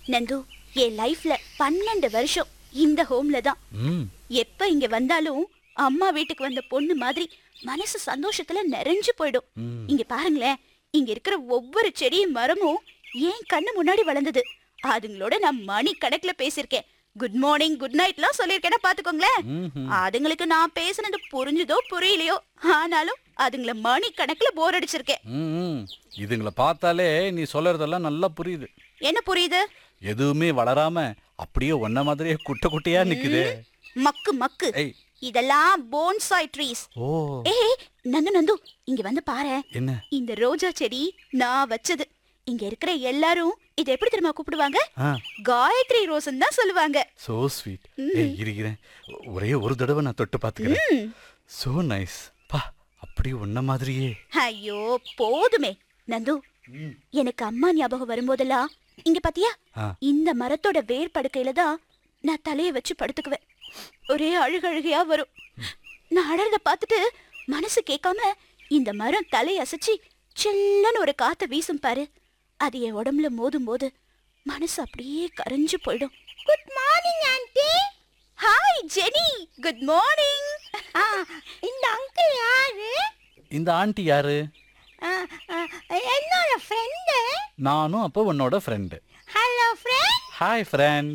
நந்து என் லைஃப்ல பன்னெண்டு வருஷம் இந்த ஹோம்ல தான் ம் எப்ப இங்க வந்தாலும் அம்மா வீட்டுக்கு வந்த பொண்ணு மாதிரி மனசு சந்தோஷத்துல நிறைஞ்சு போயிடும் ம். இங்க பாருங்களேன் இங்க இருக்கிற ஒவ்வொரு செடியும் மரமும் ஏன் கண்ணு முன்னாடி வளர்ந்தது அதுங்களோட நான் மணி கணக்குல பேசியிருக்கேன் குட் மார்னிங் குட் நைட்லாம் சொல்லியிருக்கேன்னா பாத்துக்கோங்களேன் ம்ஹும். அதுங்களுக்கு நான் பேசுனது புரிஞ்சுதோ புரியலையோ ஆனாலும் அதுங்கள மணி கணக்குல போர் அடிச்சிருக்கேன் ம், ம். இதுங்களை பார்த்தாலே நீ சொல்றதெல்லாம் நல்லா புரியுது என்ன புரியுது எதுவுமே வளராம அப்படியே ஒன்ன மாதிரியே குட்டை குட்டையா நிக்குதே மக்கு மக்கு ஏய் இதெல்லாம் போன்சாய் ட்ரீஸ் ஓ ஏய் நந்து நந்து இங்க வந்து பாரு என்ன இந்த ரோஜா செடி நான் வச்சது இங்க இருக்கிற எல்லாரும் இதை எப்படி தெரியுமா கூப்பிடுவாங்க ஆ காயத்ரி ரோசன் தான் சொல்லுவாங்க சோ ஸ்வீட் ஏய் இருக்கிறேன் ஒரே ஒரு தடவை நான் தொட்டு பார்த்துக்கிறேன் சோ நைஸ் பா அப்படியே ஒன்ன மாதிரியே ஐயோ போதுமே நந்து எனக்கு அம்மா ஞாபகம் வரும்போதெல்லாம் இங்க பாத்தியா ஆ. இந்த மரத்தோட வேர் படுக்கையில தான் நான் தலைய வச்சு படுத்துக்குவேன் ஒரே அழுகழுகையா வரும் நான் அழறத பார்த்துட்டு மனசு கேட்காம இந்த மரம் தலைய அசைச்சு சில்லன்னு ஒரு காத்த வீசும் பாரு அது என் உடம்புல மோதும் போது மனசு அப்படியே கரைஞ்சு போயிடும் good morning aunty hi Jenny good morning இந்த அங்கிள் யாரு இந்த ஆண்டி யாரு என்னோட ஃப்ரெண்டு நானும் அப்போ உன்னோட friend hello friend hi friend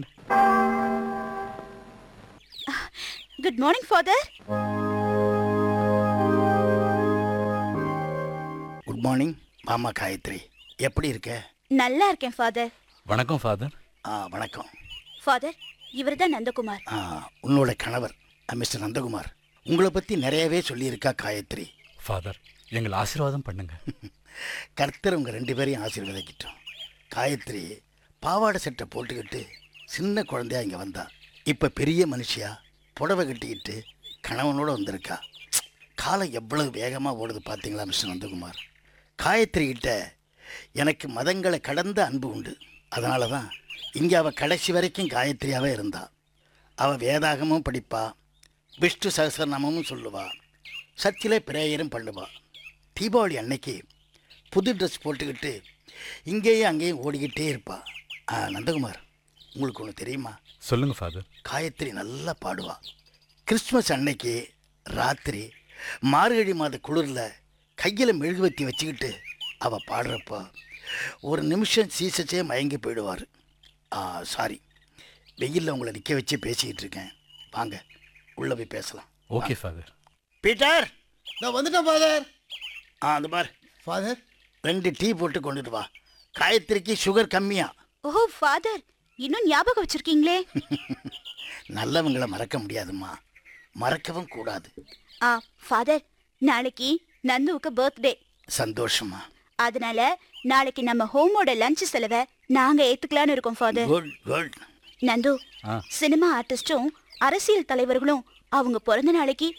good morning father good morning மாமா காயத்ரி எப்படி இருக்க நல்லா இருக்கேன் ஃபாதர் வணக்கம் ஃபாதர் ஆ வணக்கம் ஃபாதர் இவர் தான் நந்தகுமார் ஆ உன்னோட கணவர் ஆ, மிஸ்டர் நந்தகுமார் உங்களை பற்றி நிறையவே சொல்லியிருக்கா காயத்ரி ஃபாதர் எங்களை ஆசீர்வாதம் பண்ணுங்க கர்த்தர் உங்கள் ரெண்டு பேரையும் ஆசீர்வதிக்கிட்டோம் காயத்ரி பாவாடை சட்டை போட்டுக்கிட்டு சின்ன குழந்தையா இங்கே வந்தா இப்போ பெரிய மனுஷியா புடவை கட்டிக்கிட்டு கணவனோட வந்திருக்கா காலம் எவ்வளவு வேகமாக ஓடுது பார்த்தீங்களா மிஸ்டர் நந்தகுமார் காயத்ரி கிட்ட எனக்கு மதங்களை கடந்த அன்பு உண்டு அதனால தான் இங்கே அவள் கடைசி வரைக்கும் காயத்ரியாகவே இருந்தா அவள் வேதாகமும் படிப்பா விஷ்ணு சகசரநாமமும் சொல்லுவா சர்ச்சிலே பிரேயரும் பண்ணுவா தீபாவளி அன்னைக்கு புது ட்ரெஸ் போட்டுக்கிட்டு இங்கேயும் அங்கேயும் ஓடிக்கிட்டே இருப்பா ஆ, நந்தகுமார் உங்களுக்கு ஒன்று தெரியுமா சொல்லுங்க ஃபாதர் காயத்ரி நல்லா பாடுவா கிறிஸ்மஸ் அன்னைக்கு ராத்திரி மார்கழி மாத குளிரில் கையில் மெழுகுவத்தி வச்சுக்கிட்டு அவள் பாடுறப்போ ஒரு நிமிஷம் சீசச்சே மயங்கி போயிடுவார் ஆ சாரி வெயிலில் உங்களை நிற்க வச்சு பேசிக்கிட்டு இருக்கேன் வாங்க உள்ளே போய் பேசலாம் ஓகே ஃபாதர் பீட்டர் நான் வந்துட்டேன் ஃபாதர் ஆ அந்த பார் ஃபாதர் ரெண்டு டீ போட்டு கொண்டுட்டு வா காயத்ரிக்கு சுகர் கம்மியா ஓ ஃபாதர் இன்னும் ஞாபகம் வச்சிருக்கீங்களே நல்லவங்களை மறக்க முடியாதும்மா மறக்கவும் கூடாது ஆ ஃபாதர் நாளைக்கு நந்துவுக்கு பர்த்டே சந்தோஷமா அதனால நாளைக்கு நம்ம ஹோமோட லஞ்ச் செலவை நாங்க ஏத்துக்கலாம்னு இருக்கோம் ஃபாதர் குட் குட் நந்து ஆ. சினிமா ஆர்டிஸ்டும் அரசியல் தலைவர்களும் அவங்க பிறந்த நாளைக்கு